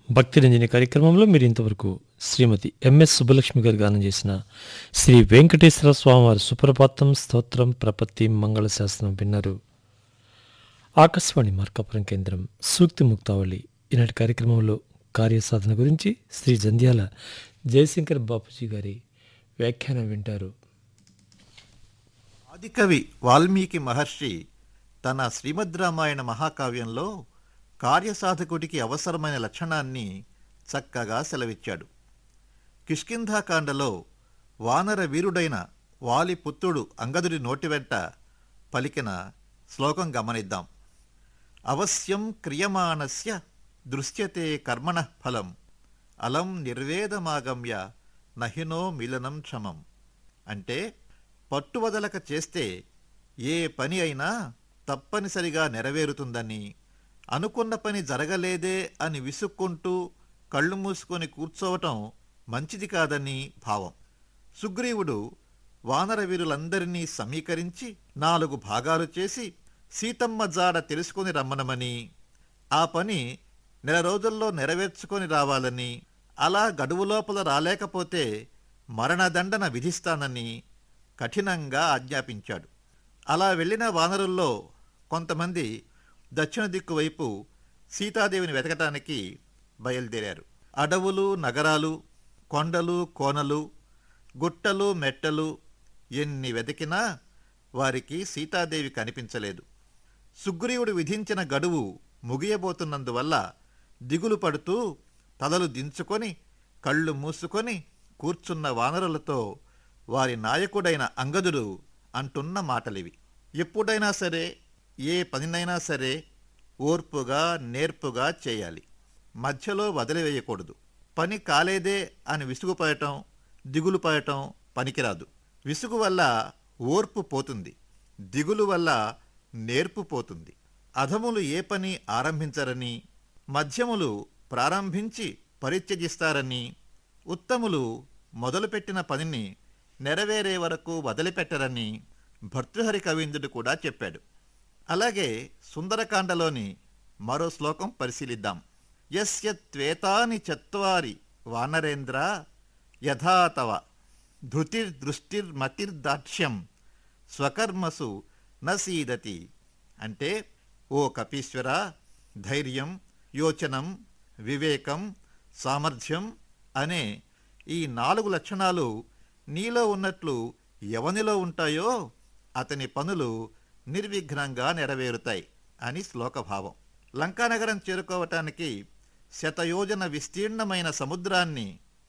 భక్తి రంజని కార్యక్రమంలో మీరు ఇంతవరకు శ్రీమతి ఎంఎస్ సుబ్బలక్ష్మి గారు గానం చేసిన శ్రీ వెంకటేశ్వర స్వామివారి సుప్రభాతం స్తోత్రం ప్రపత్తి మంగళ శాస్త్రం విన్నారు ఆకాశవాణి మార్కాపురం కేంద్రం సూక్తి ముక్తావళి ఈనాటి కార్యక్రమంలో కార్యసాధన గురించి శ్రీ జంధ్యాల జయశంకర్ బాపూజీ గారి వ్యాఖ్యానం వింటారు ఆదికవి వాల్మీకి మహర్షి తన శ్రీమద్ రామాయణ మహాకావ్యంలో కార్యసాధకుడికి అవసరమైన లక్షణాన్ని చక్కగా సెలవిచ్చాడు కిష్కింధాకాండలో వానర వీరుడైన వాలి పుత్రుడు అంగదుడి నోటి వెంట పలికిన శ్లోకం గమనిద్దాం అవశ్యం క్రియమాణస్య దృశ్యతే కర్మణ ఫలం అలం నిర్వేదమాగమ్య నహినో మిలనం క్షమం అంటే పట్టువదలక చేస్తే ఏ పని అయినా తప్పనిసరిగా నెరవేరుతుందని అనుకున్న పని జరగలేదే అని విసుక్కుంటూ కళ్ళు మూసుకొని కూర్చోవటం మంచిది కాదని భావం సుగ్రీవుడు వానర వీరులందరినీ సమీకరించి నాలుగు భాగాలు చేసి సీతమ్మ జాడ తెలుసుకొని రమ్మనమని ఆ పని నెల రోజుల్లో నెరవేర్చుకొని రావాలని అలా గడువు లోపల రాలేకపోతే మరణదండన విధిస్తానని కఠినంగా ఆజ్ఞాపించాడు అలా వెళ్ళిన వానరుల్లో కొంతమంది దక్షిణ దిక్కు వైపు సీతాదేవిని వెతకటానికి బయలుదేరారు అడవులు నగరాలు కొండలు కోనలు గుట్టలు మెట్టలు ఎన్ని వెతికినా వారికి సీతాదేవి కనిపించలేదు సుగ్రీవుడు విధించిన గడువు ముగియబోతున్నందువల్ల దిగులు పడుతూ తలలు దించుకొని కళ్ళు మూసుకొని కూర్చున్న వానరులతో వారి నాయకుడైన అంగదుడు అంటున్న మాటలివి ఎప్పుడైనా సరే ఏ పనినైనా సరే ఓర్పుగా నేర్పుగా చేయాలి మధ్యలో వదిలివేయకూడదు పని కాలేదే అని విసుగుపడటం దిగులు పడటం పనికిరాదు విసుగు వల్ల ఓర్పు పోతుంది దిగులు వల్ల నేర్పు పోతుంది అధములు ఏ పని ఆరంభించరని మధ్యములు ప్రారంభించి పరిత్యజిస్తారని ఉత్తములు మొదలుపెట్టిన పనిని నెరవేరే వరకు వదిలిపెట్టరని భర్తృహరి కవీంద్రుడు కూడా చెప్పాడు అలాగే సుందరకాండలోని మరో శ్లోకం పరిశీలిద్దాం యస్య త్వేతాని చత్వారి వానరేంద్ర యథా తవ ధృతిర్దృష్టిర్మతిర్దాక్ష్యం స్వకర్మసు నసీదతి అంటే ఓ కపీశ్వర ధైర్యం యోచనం వివేకం సామర్థ్యం అనే ఈ నాలుగు లక్షణాలు నీలో ఉన్నట్లు ఎవనిలో ఉంటాయో అతని పనులు నిర్విఘ్నంగా నెరవేరుతాయి అని శ్లోకభావం లంకానగరం చేరుకోవటానికి శతయోజన విస్తీర్ణమైన సముద్రాన్ని